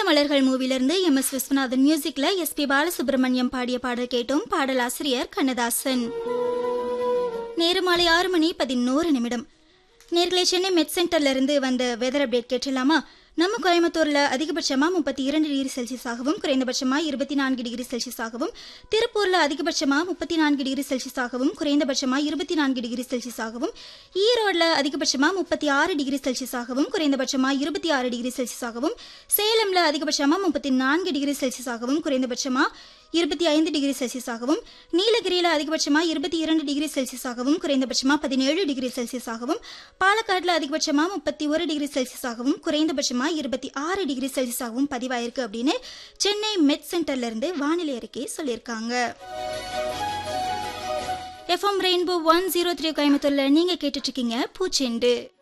மலர்கள் மூவிலிருந்து M S Viswanathan மியூசிக்ல S B Balasubramaniam பாடிய பாடல் கேட்டோம் பாடலாசிரியர் கண்ணதாசன் நேரு மாலை ஆறு மணி பதினோரு நிமிடம் நேர்களை சென்னை மெட் சென்டர்ல இருந்து வந்த வெதர் அப்டேட் கேட்டலாமா நம்ம கோயம்புத்தூர்ல அதிகபட்சமா முப்பத்தி இரண்டு டிகிரி செல்சியஸாகவும் குறைந்தபட்சமா இருபத்தி நான்கு டிகிரி செல்சியஸாகவும் திருப்பூர்ல அதிகபட்சமா முப்பத்தி நான்கு டிகிரி செல்சியஸாகவும் குறைந்தபட்சமா இருபத்தி நான்கு டிகிரி செல்சியஸாகவும் ஈரோட்ல அதிகபட்சமா முப்பத்தி ஆறு டிகிரி செல்சியஸாகவும் குறைந்தபட்சமா இருபத்தி ஆறு டிகிரி செல்சியஸாகவும் சேலம்ல அதிகபட்சமா முப்பத்தி நான்கு டிகிரி செல்சியஸாகவும் குறைந்தபட்சமா இருபத்தி ஐந்து டிகிரி செல்சியஸாகவும் நீலகிரியில அதிகபட்சமா இருபத்தி இரண்டு டிகிரி செல்சியஸாகவும் குறைந்தபட்சமா பதினேழு டிகிரி செல்சியஸாகவும் பாலக்காடுல அதிகபட்சமா முப்பத்தி ஒரு டிகிரி செல்சியஸாகவும் குறைந்தபட்சமா இருபத்தி ஆறு டிகிரி செல்சியஸாகவும் பதிவாயிருக்கு அப்படின்னு சென்னை மெட் சென்டர்ல இருந்து வானிலை அறிக்கை சொல்லியிருக்காங்க FM rainbow one zero three கோயம்புத்தூர்ல நீங்க கேட்டுட்டு இருக்கீங்க பூச்செண்டு